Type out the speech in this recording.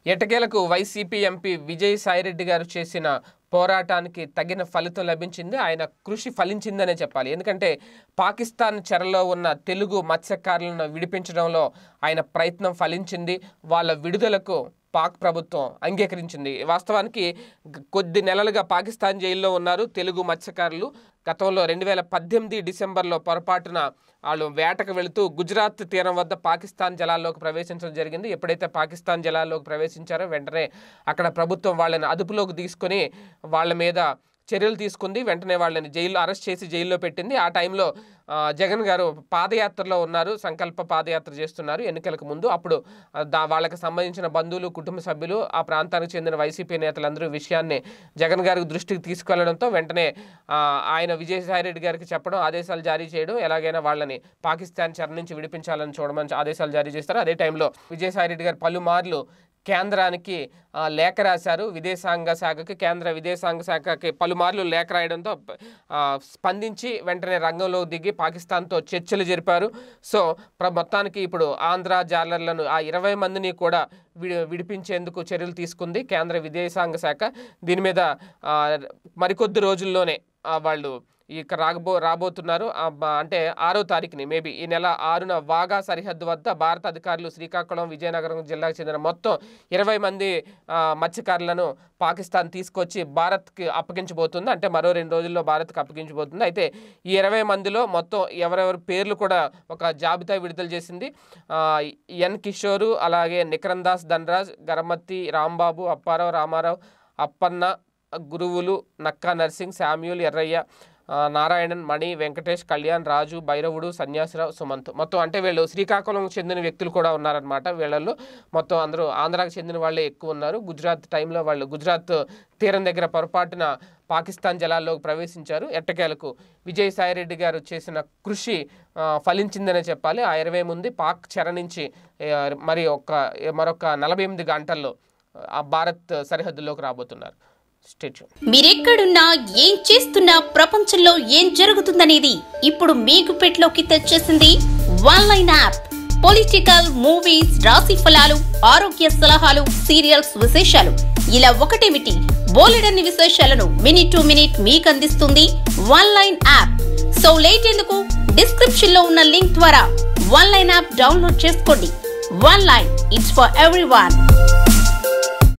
ఎటకేలకు YCP MP Vijay Saireddy గారు చేసిన పోరాటానికి తగిన ఫలితం లభించింది ఆయన కృషి ఫలించిందనే చెప్పాలి ఎందుకంటే పాకిస్తాన్ చెరలో ఉన్న తెలుగు మత్స్యకారులను విడిపించడంలో ఆయన ప్రయత్నం ఫలించింది వాళ్ళ విడుదలకు పాక్ ప్రభుత్వం అంగీకరించింది వాస్తవానికి గ- కొద్ది నెలలుగా పాకిస్తాన్ జైల్లో ఉన్నారు తెలుగు మత్స్యకారులు గతంలో రెండు వేల పద్దెనిమిది డిసెంబర్లో పొరపాటున వాళ్ళు వేటకు వెళుతూ గుజరాత్ తీరం వద్ద పాకిస్తాన్ జలాల్లోకి ప్రవేశించడం జరిగింది ఎప్పుడైతే పాకిస్తాన్ జలాల్లోకి ప్రవేశించారో వెంటనే అక్కడ ప్రభుత్వం వాళ్ళని అదుపులోకి తీసుకొని వాళ్ళ మీద చర్యలు తీసుకుంది వెంటనే వాళ్ళని జైల్లో అరెస్ట్ చేసి జైల్లో పెట్టింది ఆ టైంలో ఆ, జగన్ గారు పాదయాత్రలో ఉన్నారు సంకల్ప పాదయాత్ర చేస్తున్నారు ఎన్నికలకు ముందు అప్పుడు ఆ, దా వాళ్ళకి సంబంధించిన బంధువులు కుటుంబ సభ్యులు ఆ ప్రాంతానికి చెందిన వైసీపీ నేతలందరూ ఈ విషయాన్ని జగన్ గారి దృష్టికి తీసుకెళ్లడంతో వెంటనే ఆ, ఆయన విజయసాయిరెడ్డి గారికి చెప్పడం ఆదేశాలు జారీ చేయడం ఎలాగైనా వాళ్ళని పాకిస్తాన్ చెర నుంచి విడిపించాలని చూడమని ఆదేశాలు జారీ చేస్తారు అదే టైంలో విజయసాయిరెడ్డి గారు పలుమార్లు కేంద్రానికి ఆ, లేఖ రాశారు విదేశాంగ శాఖకి కేంద్ర విదేశాంగ శాఖకి పలుమార్లు లేఖ రాయడంతో ఆ, స్పందించి వెంటనే రంగంలో దిగి పాకిస్తాన్తో చర్చలు జరిపారు సో ప్ర మొత్తానికి ఇప్పుడు ఆంధ్ర జాలర్లను ఆ ఇరవై మందిని కూడా విడి విడిపించేందుకు చర్యలు తీసుకుంది కేంద్ర విదేశాంగ శాఖ దీని మీద ఆ, మరికొద్ది రోజుల్లోనే ఆ, వాళ్ళు ఇక రాబో రాబోతున్నారు ఆ, బ- అంటే ఆరో తారీఖుని మేబీ ఈ నెల ఆరున వాగా సరిహద్దు వద్ద భారత అధికారులు శ్రీకాకుళం విజయనగరం జిల్లాకు చెందిన మొత్తం ఇరవై మంది ఆ, మత్స్యకారులను పాకిస్తాన్ తీసుకొచ్చి భారత్కి అప్పగించబోతుంది అంటే మరో రెండు రోజుల్లో భారత్కి అప్పగించబోతుంది అయితే ఈ ఇరవై మందిలో మొత్తం ఎవరెవరి పేర్లు కూడా ఒక జాబితా విడుదల చేసింది ఆ, ఎన్ కిషోరు అలాగే నికరన్ దాస్ ధనరాజ్ గరమత్తి రాంబాబు అప్పారావు రామారావు అప్పన్న గురువులు నక్కా నర్సింగ్ శామ్యూల్ ఎర్రయ్య ఆ, నారాయణన్ మణి వెంకటేష్ కళ్యాణ్ రాజు భైరవుడు సన్యాసిరావు సుమంత్ మొత్తం అంటే వీళ్ళు శ్రీకాకుళం చెందిన వ్యక్తులు కూడా ఉన్నారనమాట వీళ్ళల్లో మొత్తం అందరూ ఆంధ్రాకి చెందిన వాళ్ళే ఎక్కువ ఉన్నారు గుజరాత్ టైంలో వాళ్ళు గుజరాత్ తీరం దగ్గర పొరపాటున పాకిస్తాన్ జలాల్లోకి ప్రవేశించారు ఎట్టకేలకు విజయ్ సాయిరెడ్డి గారు చేసిన కృషి ఆ, ఫలించిందనే చెప్పాలి ఆ ఇరవై మంది పాక్ చెర నుంచి ఆ, మరి ఒక మరొక నలభై ఎనిమిది గంటల్లో ఆ భారత్ సరిహద్దులోకి రాబోతున్నారు స్టేట్యూ మీరెక్కడున్నా ఏం చేస్తున్నా ప్రపంచంలో ఏం జరుగుతుందనేది ఇప్పుడు మీకు పెట్లోకి తెచ్చేసింది one line app political movies రాశి ఫలాలు ఆరోగ్య సలహాలు సీరియల్స్ విశేషాలు ఇలా ఒకటేమిటి బోలెడన్ని విశేషాలను మినిట్ టు మినిట్ మీకు అందిస్తుంది one line app so late ఎందుకు డిస్క్రిప్షన్ లో ఉన్న లింక్ ద్వారా వన్ లైన్ యాప్ డౌన్లోడ్ చేసుకోండి one line it's for every